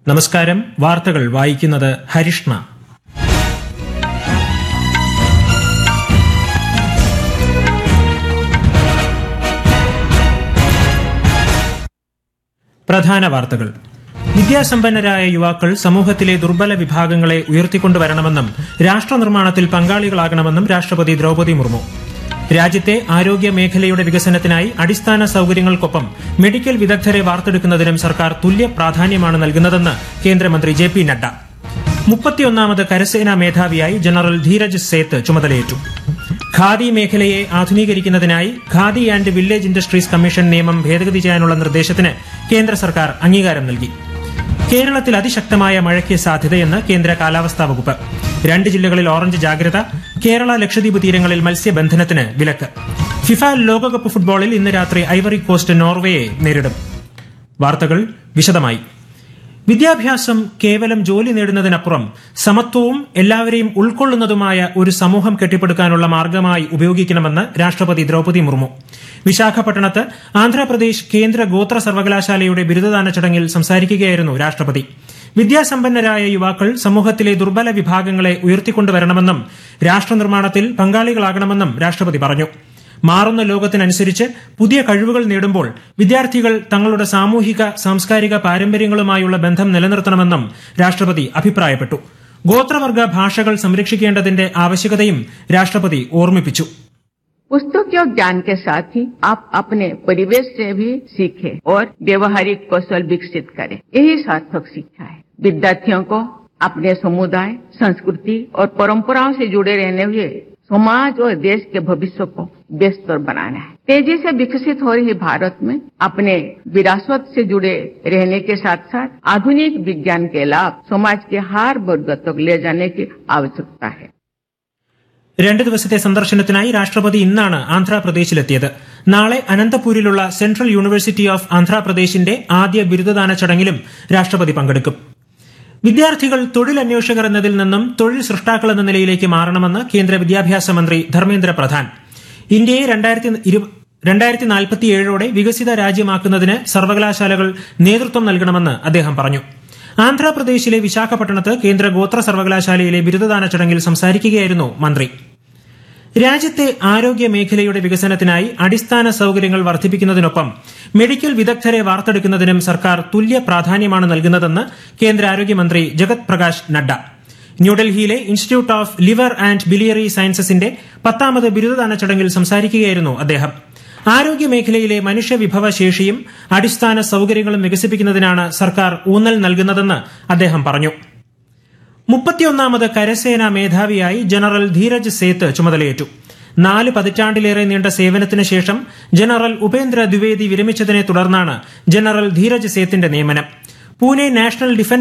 നമസ്കാരം വാർത്തകൾ വായിക്കുന്നത് ഹരിഷ്ണ പ്രധാന വാർത്തകൾ വിദ്യാസമ്പന്നരായ യുവാക്കൾ സമൂഹത്തിലെ ദുർബല വിഭാഗങ്ങളെ ഉയർത്തിക്കൊണ്ടുവരണമെന്നും രാഷ്ട്ര നിർമ്മാണത്തിൽ പങ്കാളികളാകണമെന്നും രാഷ്ട്രപതി ദ്രൌപദി മുർമു രാജ്യത്തെ ആരോഗ്യ മേഖലയുടെ വികസനത്തിനായി അടിസ്ഥാന സൌകര്യങ്ങൾക്കൊപ്പം മെഡിക്കൽ വിദഗ്ധരെ വാർത്തെടുക്കുന്നതിനും സർക്കാർ തുല്യ പ്രാധാന്യമാണ് നൽകുന്നതെന്ന് കേന്ദ്രമന്ത്രി ജെ പി നഡ്ഡ മുപ്പത്തിയൊന്നാമത് കരസേനാ മേധാവിയായി ജനറൽ ധീരജ് സേത്ത് ചുമതലയേറ്റു ഖാദി മേഖലയെ ആധുനീകരിക്കുന്നതിനായി Khadi and village industries commission നിയമം ഭേദഗതി ചെയ്യാനുള്ള നിർദ്ദേശത്തിന് കേന്ദ്ര സർക്കാർ അംഗീകാരം നൽകി കേരളത്തിൽ അതിശക്തമായ മഴയ്ക്ക് സാധ്യതയെന്ന് കേന്ദ്ര കാലാവസ്ഥാ വകുപ്പ് രണ്ട് ജില്ലകളിൽ ഓറഞ്ച് ജാഗ്രത കേരള ലക്ഷദ്വീപ് തീരങ്ങളിൽ മത്സ്യബന്ധനത്തിന് വിലക്ക് ഫിഫ ലോകകപ്പ് ഫുട്ബോളിൽ ഇന്ന് രാത്രി ഐവറി കോസ്റ്റ് നോർവേയെ നേരിടും വാർത്തകൾ വിശദമായി വിദ്യാഭ്യാസം കേവലം ജോലി നേടുന്നതിനപ്പുറം സമത്വവും എല്ലാവരെയും ഉൾക്കൊള്ളുന്നതുമായ ഒരു സമൂഹം കെട്ടിപ്പടുക്കാനുള്ള മാർഗമായി ഉപയോഗിക്കണമെന്ന് രാഷ്ട്രപതി ദ്രൌപദി മുർമു വിശാഖപട്ടണത്ത് ആന്ധ്രാപ്രദേശ് കേന്ദ്ര ഗോത്ര സർവകലാശാലയുടെ ബിരുദദാന ചടങ്ങിൽ സംസാരിക്കുകയായിരുന്നു രാഷ്ട്രപതി വിദ്യാസമ്പന്നരായ യുവാക്കൾ സമൂഹത്തിലെ ദുർബല വിഭാഗങ്ങളെ ഉയർത്തിക്കൊണ്ടുവരണമെന്നും രാഷ്ട്രനിർമ്മാണത്തിൽ പങ്കാളികളാകണമെന്നും രാഷ്ട്രപതി പറഞ്ഞു മാറുന്ന ലോകത്തിനനുസരിച്ച് പുതിയ കഴിവുകൾ നേടുമ്പോൾ വിദ്യാർത്ഥികൾ തങ്ങളുടെ സാമൂഹിക സാംസ്കാരിക പാരമ്പര്യങ്ങളുമായുള്ള ബന്ധം നിലനിർത്തണമെന്നും രാഷ്ട്രപതി അഭിപ്രായപ്പെട്ടു ഗോത്രവർഗ ഭാഷകൾ സംരക്ഷിക്കേണ്ടതിന്റെ ആവശ്യകതയും രാഷ്ട്രപതി ഓർമ്മിപ്പിച്ചു पुस्तकीय ज्ञान के साथ ही आप अपने परिवेश से भी सीखें और व्यवहारिक कौशल विकसित करें यही सार्थक शिक्षा है विद्यार्थियों को अपने समुदाय संस्कृति और परंपराओं से जुड़े रहने हुए समाज और देश के भविष्य को बेहतर बनाना है तेजी से विकसित हो रही भारत में अपने विरासत से जुड़े रहने के साथ साथ आधुनिक विज्ञान के लाभ समाज के हर वर्ग तक ले जाने की आवश्यकता है രണ്ട് ദിവസത്തെ സന്ദർശനത്തിനായി രാഷ്ട്രപതി ഇന്നാണ് ആന്ധ്രാപ്രദേശിലെത്തിയത് നാളെ അനന്തപൂരിലുള്ള സെൻട്രൽ യൂണിവേഴ്സിറ്റി ഓഫ് ആന്ധ്രാപ്രദേശിന്റെ ആദ്യ ബിരുദദാന ചടങ്ങിലും രാഷ്ട്രപതി പങ്കെടുക്കും വിദ്യാർത്ഥികൾ തൊഴിൽ അന്വേഷകർ എന്നതിൽ നിന്നും തൊഴിൽ സൃഷ്ടാക്കൾ എന്ന നിലയിലേക്ക് മാറണമെന്ന് കേന്ദ്ര വിദ്യാഭ്യാസ മന്ത്രി ധർമ്മേന്ദ്ര പ്രധാൻ ഇന്ത്യയെ രണ്ടായിരത്തി രണ്ടായിരത്തി നാൽപ്പത്തിയേഴോടെ വികസിത രാജ്യമാക്കുന്നതിന് സർവകലാശാലകൾ നേതൃത്വം നൽകണമെന്ന് അദ്ദേഹം പറഞ്ഞു ആന്ധ്രാപ്രദേശിലെ വിശാഖപട്ടണത്ത് കേന്ദ്ര ഗോത്ര സർവകലാശാലയിലെ ബിരുദദാന ചടങ്ങിൽ സംസാരിക്കുകയായിരുന്നു മന്ത്രി രാജ്യത്തെ ആരോഗ്യ മേഖലയുടെ വികസനത്തിനായി അടിസ്ഥാന സൌകര്യങ്ങൾ വർദ്ധിപ്പിക്കുന്നതിനൊപ്പം മെഡിക്കൽ വിദഗ്ധരെ വാർത്തെടുക്കുന്നതിനും സർക്കാർ തുല്യ പ്രാധാന്യമാണ് നൽകുന്നതെന്ന് കേന്ദ്ര ആരോഗ്യമന്ത്രി ജഗത് പ്രകാശ് നഡ്ഡ ന്യൂഡൽഹിയിലെ institute of liver and biliary സയൻസസിന്റെ പത്താമത് ബിരുദദാന ചടങ്ങിൽ സംസാരിക്കുകയായിരുന്നു അദ്ദേഹം ആരോഗ്യ മേഖലയിലെ മനുഷ്യവിഭവ ശേഷിയും അടിസ്ഥാന സൌകര്യങ്ങളും വികസിപ്പിക്കുന്നതിനാണ് സർക്കാർ ഊന്നൽ നൽകുന്നതെന്ന് അദ്ദേഹം പറഞ്ഞു മുപ്പത്തിയൊന്നാമത് കരസേനാ മേധാവിയായി ജനറൽ ധീരജ് സേത്ത് ചുമതലയേറ്റു നാല് പതിറ്റാണ്ടിലേറെ നീണ്ട സേവനത്തിന് ശേഷം ജനറൽ ഉപേന്ദ്ര ദ്വിവേദി വിരമിച്ചതിനെ തുടർന്നാണ് ജനറൽ ധീരജ് സേത്തിന്റെ നിയമനം പൂനെ നാഷണൽ ഡിഫൻസ്